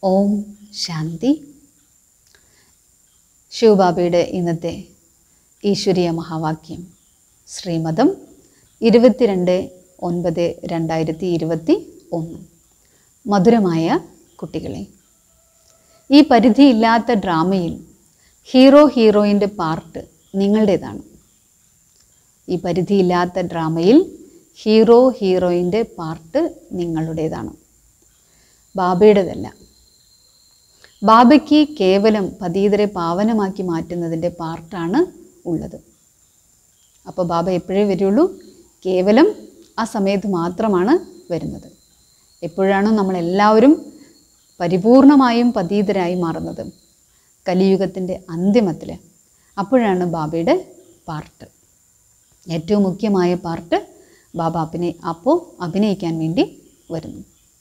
ഓം ശാന്തി ശിവബാബയുടെ ഇന്നത്തെ ഈശ്വരീയ മഹാവാക്യം ശ്രീമതം ഇരുപത്തിരണ്ട് ഒൻപത് രണ്ടായിരത്തി ഇരുപത്തി ഒന്ന് മധുരമായ കുട്ടികളെ ഈ പരിധിയില്ലാത്ത ഡ്രാമയിൽ ഹീറോ ഹീറോയിൻ്റെ പാർട്ട് നിങ്ങളുടേതാണ് ഈ പരിധിയില്ലാത്ത ഡ്രാമയിൽ ഹീറോ ഹീറോയിൻ്റെ പാർട്ട് നിങ്ങളുടേതാണ് ബാബയുടേതല്ല ബാബയ്ക്ക് കേവലം പതീതരെ പാവനമാക്കി മാറ്റുന്നതിൻ്റെ പാർട്ടാണ് ഉള്ളത് അപ്പോൾ ബാബ എപ്പോഴേ വരുള്ളൂ കേവലം ആ സമയത്ത് മാത്രമാണ് വരുന്നത് എപ്പോഴാണോ നമ്മളെല്ലാവരും പരിപൂർണമായും പതീതരായി മാറുന്നത് കലിയുഗത്തിൻ്റെ അന്തിമത്തിൽ അപ്പോഴാണ് ബാബയുടെ പാർട്ട് ഏറ്റവും മുഖ്യമായ പാർട്ട് ബാബ അഭിനയ അപ്പോൾ അഭിനയിക്കാൻ വേണ്ടി വരുന്നു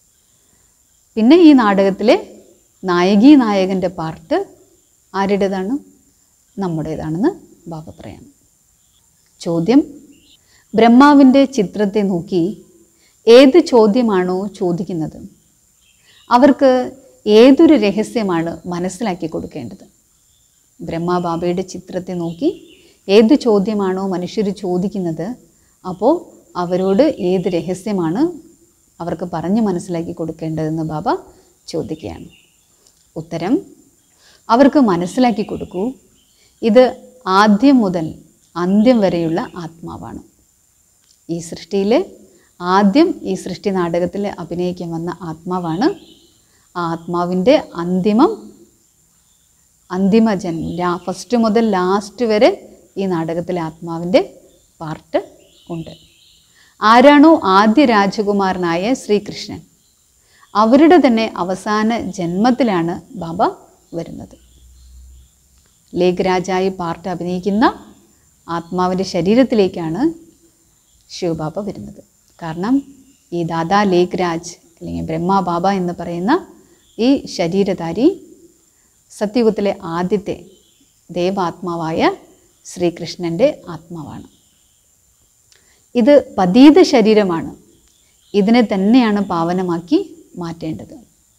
പിന്നെ ഈ നാടകത്തിലെ നായകി നായകൻ്റെ പാർട്ട് ആരുടേതാണ് നമ്മുടേതാണെന്ന് ബാബ പറയാം ചോദ്യം ബ്രഹ്മാവിൻ്റെ ചിത്രത്തെ നോക്കി ഏത് ചോദ്യമാണോ ചോദിക്കുന്നത് അവർക്ക് ഏതൊരു രഹസ്യമാണ് മനസ്സിലാക്കി കൊടുക്കേണ്ടത് ബ്രഹ്മാബാബയുടെ ചിത്രത്തെ നോക്കി ഏത് ചോദ്യമാണോ മനുഷ്യർ ചോദിക്കുന്നത് അപ്പോൾ അവരോട് ഏത് രഹസ്യമാണ് അവർക്ക് പറഞ്ഞ് മനസ്സിലാക്കി കൊടുക്കേണ്ടതെന്ന് ബാബ ചോദിക്കുകയാണ് ഉത്തരം അവർക്ക് മനസ്സിലാക്കി കൊടുക്കൂ ഇത് ആദ്യം മുതൽ അന്ത്യം വരെയുള്ള ആത്മാവാണ് ഈ സൃഷ്ടിയിൽ ആദ്യം ഈ സൃഷ്ടി നാടകത്തിൽ അഭിനയിക്കാൻ വന്ന ആത്മാവാണ് ആ ആത്മാവിൻ്റെ അന്തിമം അന്തിമ ജന്മം ലാ ഫസ്റ്റ് മുതൽ ലാസ്റ്റ് വരെ ഈ നാടകത്തിലെ ആത്മാവിൻ്റെ പാർട്ട് ഉണ്ട് ആരാണോ ആദ്യ രാജകുമാരനായ ശ്രീകൃഷ്ണൻ അവരുടെ തന്നെ അവസാന ജന്മത്തിലാണ് ബാബ വരുന്നത് ലേഖരാജായി പാർട്ട് അഭിനയിക്കുന്ന ആത്മാവിൻ്റെ ശരീരത്തിലേക്കാണ് ശിവബാബ വരുന്നത് കാരണം ഈ ദാദാ ലേഖരാജ് അല്ലെങ്കിൽ ബ്രഹ്മ ബാബ എന്ന് പറയുന്ന ഈ ശരീരധാരി സത്യയുഗത്തിലെ ആദ്യത്തെ ദേവാത്മാവായ ശ്രീകൃഷ്ണൻ്റെ ആത്മാവാണ് ഇത് പതീത ശരീരമാണ് ഇതിനെ തന്നെയാണ് പാവനമാക്കി മാറ്റേണ്ടത്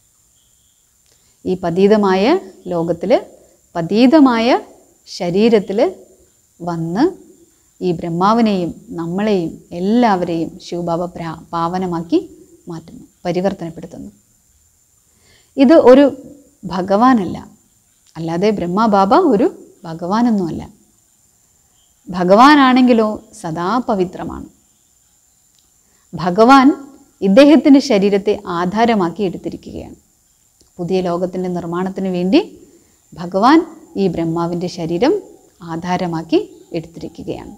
ഈ പതീതമായ ലോകത്തിൽ പതീതമായ ശരീരത്തിൽ വന്ന് ഈ ബ്രഹ്മാവിനെയും നമ്മളെയും എല്ലാവരെയും ശിവബാബ പ്രാ പാവനമാക്കി മാറ്റുന്നു പരിവർത്തനപ്പെടുത്തുന്നു ഇത് ഒരു ഭഗവാനല്ല അല്ലാതെ ബ്രഹ്മബാബ ഒരു ഭഗവാനൊന്നുമല്ല ഭഗവാനാണെങ്കിലോ സദാ പവിത്രമാണ് ഭഗവാൻ ഇദ്ദേഹത്തിൻ്റെ ശരീരത്തെ ആധാരമാക്കി എടുത്തിരിക്കുകയാണ് പുതിയ ലോകത്തിൻ്റെ നിർമ്മാണത്തിന് വേണ്ടി ഭഗവാൻ ഈ ബ്രഹ്മാവിൻ്റെ ശരീരം ആധാരമാക്കി എടുത്തിരിക്കുകയാണ്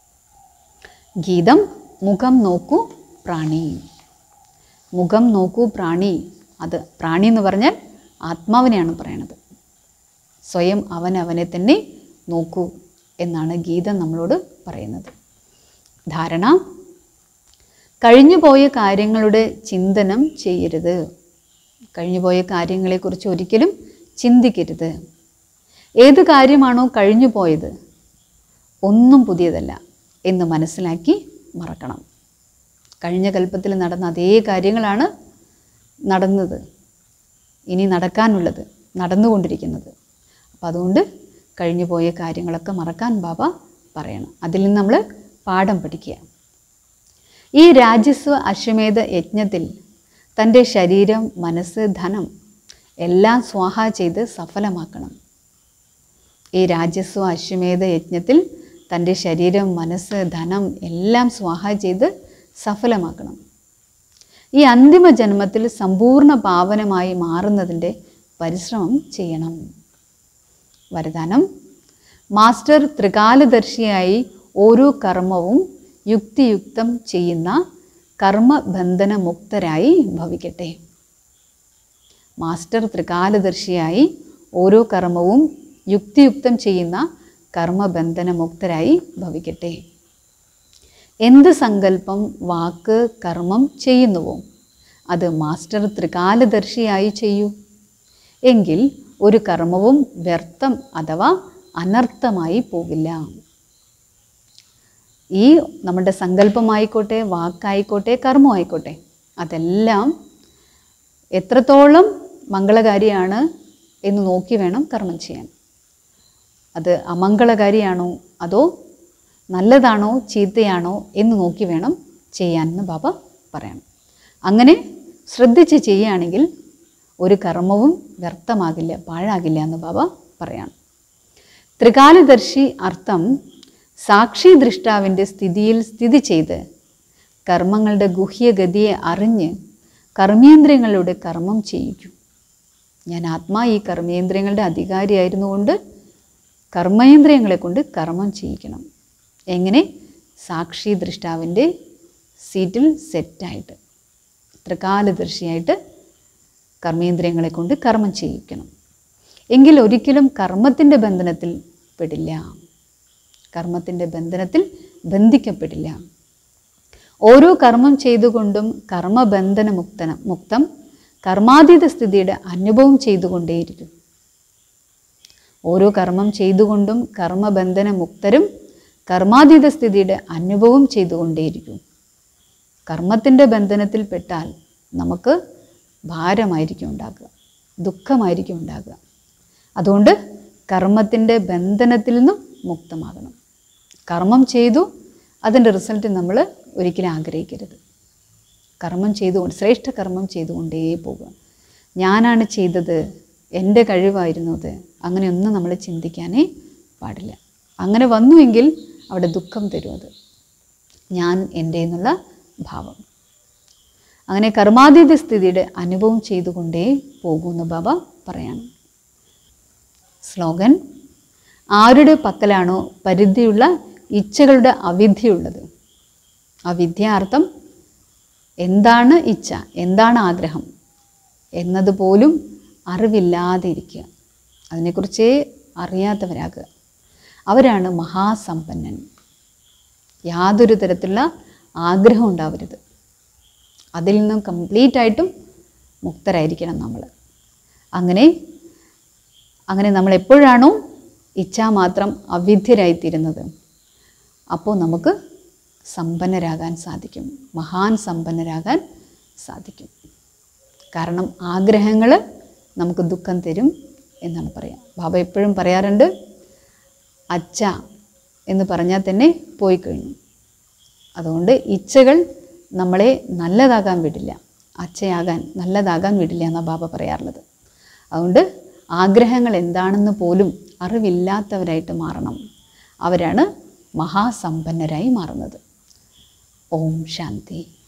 ഗീതം മുഖം നോക്കൂ പ്രാണി മുഖം നോക്കൂ പ്രാണി അത് പ്രാണി എന്ന് പറഞ്ഞാൽ ആത്മാവിനെയാണ് പറയണത് സ്വയം അവൻ അവനെ തന്നെ നോക്കൂ എന്നാണ് ഗീതം നമ്മളോട് പറയുന്നത് ധാരണ കഴിഞ്ഞുപോയ കാര്യങ്ങളുടെ ചിന്തനം ചെയ്യരുത് കഴിഞ്ഞുപോയ കാര്യങ്ങളെക്കുറിച്ച് ഒരിക്കലും ചിന്തിക്കരുത് ഏത് കാര്യമാണോ കഴിഞ്ഞു പോയത് ഒന്നും പുതിയതല്ല എന്ന് മനസ്സിലാക്കി മറക്കണം കഴിഞ്ഞ കൽപ്പത്തിൽ നടന്ന അതേ കാര്യങ്ങളാണ് നടന്നത് ഇനി നടക്കാനുള്ളത് നടന്നുകൊണ്ടിരിക്കുന്നത് അപ്പോൾ അതുകൊണ്ട് കഴിഞ്ഞു പോയ കാര്യങ്ങളൊക്കെ മറക്കാൻ ബാബ പറയണം അതിൽ നിന്ന് നമ്മൾ പാഠം പഠിക്കുക ഈ രാജസ്വ അശ്വമേധ യജ്ഞത്തിൽ തൻ്റെ ശരീരം മനസ്സ് ധനം എല്ലാം സ്വാഹ ചെയ്ത് സഫലമാക്കണം ഈ രാജസ്വ അശ്വമേധ യജ്ഞത്തിൽ തൻ്റെ ശരീരം മനസ്സ് ധനം എല്ലാം സ്വാഹ ചെയ്ത് സഫലമാക്കണം ഈ അന്തിമ ജന്മത്തിൽ സമ്പൂർണ്ണ പാവനമായി മാറുന്നതിൻ്റെ പരിശ്രമം ചെയ്യണം വരദാനം മാസ്റ്റർ ത്രികാലദർശിയായി ഓരോ കർമ്മവും യുക്തിയുക്തം ചെയ്യുന്ന കർമ്മബന്ധനമുക്തരായി ഭവിക്കട്ടെ മാസ്റ്റർ ത്രികാലദർശിയായി ഓരോ കർമ്മവും യുക്തിയുക്തം ചെയ്യുന്ന കർമ്മബന്ധനമുക്തരായി ഭവിക്കട്ടെ എന്ത് സങ്കല്പം വാക്ക് കർമ്മം ചെയ്യുന്നുവോ അത് മാസ്റ്റർ ത്രികാലദർശിയായി ചെയ്യൂ എങ്കിൽ ഒരു കർമ്മവും വ്യർത്ഥം അഥവാ അനർത്ഥമായി പോകില്ല ഈ നമ്മുടെ സങ്കല്പമായിക്കോട്ടെ വാക്കായിക്കോട്ടെ കർമ്മമായിക്കോട്ടെ അതെല്ലാം എത്രത്തോളം മംഗളകാരിയാണ് എന്ന് നോക്കി വേണം കർമ്മം ചെയ്യാൻ അത് അമംഗളകാരിയാണോ അതോ നല്ലതാണോ ചീത്തയാണോ എന്ന് നോക്കി വേണം ചെയ്യാനെന്ന് ബാബ പറയണം അങ്ങനെ ശ്രദ്ധിച്ച് ചെയ്യുകയാണെങ്കിൽ ഒരു കർമ്മവും വ്യർത്ഥമാകില്ല പാഴാകില്ല എന്ന് ബാബ പറയാണ് ത്രികാലദർശി അർത്ഥം സാക്ഷി ദൃഷ്ടാവിൻ്റെ സ്ഥിതിയിൽ സ്ഥിതി ചെയ്ത് കർമ്മങ്ങളുടെ ഗുഹ്യഗതിയെ അറിഞ്ഞ് കർമ്മേന്ദ്രിയങ്ങളുടെ കർമ്മം ചെയ്യിക്കും ഞാൻ ആത്മാ ഈ കർമ്മേന്ദ്രിയങ്ങളുടെ അധികാരിയായിരുന്നുകൊണ്ട് കർമ്മേന്ദ്രിയങ്ങളെ കൊണ്ട് കർമ്മം ചെയ്യിക്കണം എങ്ങനെ സാക്ഷി ദൃഷ്ടാവിൻ്റെ സീറ്റിൽ സെറ്റായിട്ട് ത്രികാലദർശിയായിട്ട് കർമ്മേന്ദ്രിയങ്ങളെ കൊണ്ട് കർമ്മം ചെയ്യിക്കണം എങ്കിൽ ഒരിക്കലും കർമ്മത്തിൻ്റെ ബന്ധനത്തിൽ പെടില്ല കർമ്മത്തിൻ്റെ ബന്ധനത്തിൽ ബന്ധിക്കപ്പെടില്ല ഓരോ കർമ്മം ചെയ്തുകൊണ്ടും കർമ്മബന്ധന മുക്തന മുക്തം കർമാതീത സ്ഥിതിയുടെ അനുഭവം ചെയ്തുകൊണ്ടേയിരിക്കും ഓരോ കർമ്മം ചെയ്തുകൊണ്ടും കർമ്മബന്ധന മുക്തരും കർമാതീത സ്ഥിതിയുടെ അനുഭവം ചെയ്തുകൊണ്ടേയിരിക്കും കർമ്മത്തിൻ്റെ ബന്ധനത്തിൽ പെട്ടാൽ നമുക്ക് ഭാരമായിരിക്കും ഉണ്ടാകുക ദുഃഖമായിരിക്കും ഉണ്ടാകുക അതുകൊണ്ട് കർമ്മത്തിൻ്റെ ബന്ധനത്തിൽ നിന്നും മുക്തമാകണം കർമ്മം ചെയ്തു അതിൻ്റെ റിസൾട്ട് നമ്മൾ ഒരിക്കലും ആഗ്രഹിക്കരുത് കർമ്മം ചെയ്തുകൊണ്ട് ശ്രേഷ്ഠ കർമ്മം ചെയ്തുകൊണ്ടേ പോകുക ഞാനാണ് ചെയ്തത് എൻ്റെ കഴിവായിരുന്നു അത് അങ്ങനെയൊന്നും നമ്മൾ ചിന്തിക്കാനേ പാടില്ല അങ്ങനെ വന്നുവെങ്കിൽ അവിടെ ദുഃഖം തരും അത് ഞാൻ എൻ്റെ എന്നുള്ള ഭാവം അങ്ങനെ കർമാതീത സ്ഥിതിയുടെ അനുഭവം ചെയ്തുകൊണ്ടേ പോകുമെന്ന് ബാബ പറയാണ് സ്ലോഗൻ ആരുടെ പക്കലാണോ പരിധിയുള്ള ഇച്ഛകളുടെ അവിദ്യയുള്ളത് അവിദ്യാർത്ഥം എന്താണ് ഇച്ഛ എന്താണ് ആഗ്രഹം എന്നതുപോലും അറിവില്ലാതെ ഇരിക്കുക അതിനെക്കുറിച്ചേ അറിയാത്തവരാകുക അവരാണ് മഹാസമ്പന്നൻ യാതൊരു തരത്തിലുള്ള ആഗ്രഹം ഉണ്ടാവരുത് അതിൽ നിന്നും കംപ്ലീറ്റ് ആയിട്ടും മുക്തരായിരിക്കണം നമ്മൾ അങ്ങനെ അങ്ങനെ നമ്മൾ എപ്പോഴാണോ ഇച്ഛാമാത്രം അവിദ്യരായിത്തീരുന്നത് അപ്പോൾ നമുക്ക് സമ്പന്നരാകാൻ സാധിക്കും മഹാൻ സമ്പന്നരാകാൻ സാധിക്കും കാരണം ആഗ്രഹങ്ങൾ നമുക്ക് ദുഃഖം തരും എന്നാണ് പറയുക ബാബ എപ്പോഴും പറയാറുണ്ട് അച്ഛ എന്ന് പറഞ്ഞാൽ തന്നെ പോയി കഴിഞ്ഞു അതുകൊണ്ട് ഇച്ഛകൾ നമ്മളെ നല്ലതാകാൻ വിടില്ല അച്ഛയാകാൻ നല്ലതാകാൻ വിടില്ല എന്നാണ് ബാബ പറയാറുള്ളത് അതുകൊണ്ട് ആഗ്രഹങ്ങൾ എന്താണെന്ന് പോലും അറിവില്ലാത്തവരായിട്ട് മാറണം അവരാണ് മഹാസമ്പന്നരായി മാറുന്നത് ഓം ശാന്തി